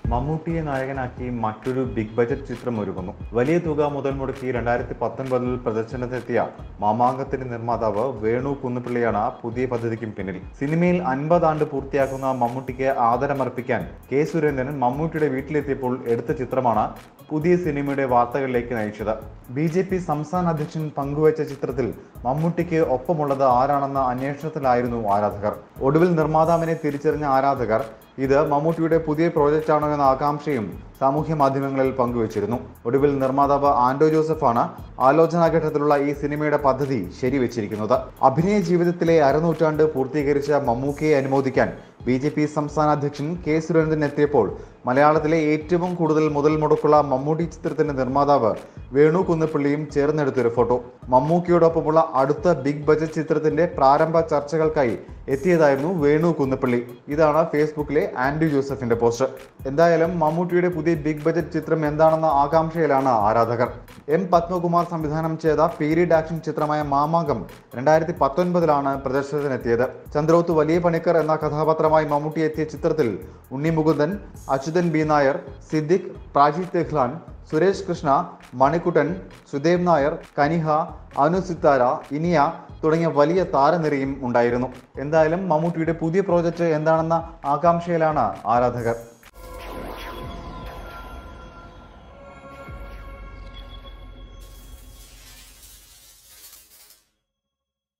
മമ്മൂട്ടിയെ നായകനാക്കി മറ്റൊരു ബിഗ് ബജറ്റ് ചിത്രം ഒരുങ്ങുന്നു വലിയ തുക മുതൽ മുടക്കി രണ്ടായിരത്തി പത്തൊൻപതിൽ പ്രദർശനത്തെത്തിയ മാമാങ്കത്തിന്റെ നിർമ്മാതാവ് വേണു കുന്നുപിള്ളിയാണ് പുതിയ പദ്ധതിക്കും പിന്നിൽ സിനിമയിൽ അൻപത് ആണ്ട് പൂർത്തിയാക്കുന്ന മമ്മൂട്ടിക്ക് ആദരമർപ്പിക്കാൻ കെ സുരേന്ദ്രൻ മമ്മൂട്ടിയുടെ വീട്ടിലെത്തിയപ്പോൾ എടുത്ത ചിത്രമാണ് പുതിയ സിനിമയുടെ വാർത്തകളിലേക്ക് നയിച്ചത് ബി ജെ പി സംസ്ഥാന അധ്യക്ഷൻ പങ്കുവച്ച ചിത്രത്തിൽ മമ്മൂട്ടിക്ക് ഒപ്പമുള്ളത് ആരാണെന്ന അന്വേഷണത്തിലായിരുന്നു ആരാധകർ ഒടുവിൽ നിർമ്മാതാവിനെ തിരിച്ചറിഞ്ഞ ആരാധകർ ഇത് മമ്മൂട്ടിയുടെ പുതിയ പ്രോജക്റ്റാണോ എന്ന ആകാംക്ഷയും സാമൂഹ്യ മാധ്യമങ്ങളിൽ പങ്കുവച്ചിരുന്നു ഒടുവിൽ നിർമ്മാതാവ് ആൻഡോ ജോസഫാണ് ആലോചനാഘട്ടത്തിലുള്ള ഈ സിനിമയുടെ പദ്ധതി ശരിവെച്ചിരിക്കുന്നത് അഭിനയ ജീവിതത്തിലെ അരനൂറ്റാണ്ട് പൂർത്തീകരിച്ച മമ്മൂക്കയെ അനുമോദിക്കാൻ ബി ജെ പി സംസ്ഥാന അധ്യക്ഷൻ കെ സുരേന്ദ്രൻ എത്തിയപ്പോൾ മലയാളത്തിലെ ഏറ്റവും കൂടുതൽ മുതൽ മുടക്കുള്ള മമ്മൂട്ടി ചിത്രത്തിന്റെ നിർമ്മാതാവ് വേണു കുന്നപ്പള്ളിയും ചേർന്നെടുത്തൊരു ഫോട്ടോ മമ്മൂക്കിയോടൊപ്പമുള്ള അടുത്ത ബിഗ് ബജറ്റ് ചിത്രത്തിന്റെ പ്രാരംഭ ചർച്ചകൾക്കായി എത്തിയതായിരുന്നു വേണു കുന്നപ്പള്ളി ഇതാണ് ഫേസ്ബുക്കിലെ ആൻഡി ജോസഫിന്റെ പോസ്റ്റ് എന്തായാലും മമ്മൂട്ടിയുടെ പുതിയ ബിഗ് ബജറ്റ് ചിത്രം എന്താണെന്ന ആകാംക്ഷയിലാണ് ആരാധകർ എം പത്മകുമാർ സംവിധാനം ചെയ്ത പീരീഡ് ആക്ഷൻ ചിത്രമായ മാമാങ്കം രണ്ടായിരത്തി പത്തൊൻപതിലാണ് പ്രദർശനത്തിനെത്തിയത് ചന്ദ്രോത്ത് വലിയ പണിക്കർ എന്ന കഥാപാത്രമായി മമ്മൂട്ടി എത്തിയ ചിത്രത്തിൽ ഉണ്ണി മുകുന്ദൻ അച്യുതൻ ബി നായർ സിദ്ദിഖ് പ്രാജി തെഹ്ലാൻ സുരേഷ് കൃഷ്ണ മണിക്കുട്ടൻ സുദേവ് നായർ കനിഹ അനു സിത്താര ഇനിയ തുടങ്ങിയ വലിയ താരനിരയും ഉണ്ടായിരുന്നു എന്തായാലും മമ്മൂട്ടിയുടെ പുതിയ പ്രോജക്റ്റ് എന്താണെന്ന ആകാംക്ഷയിലാണ് ആരാധകർ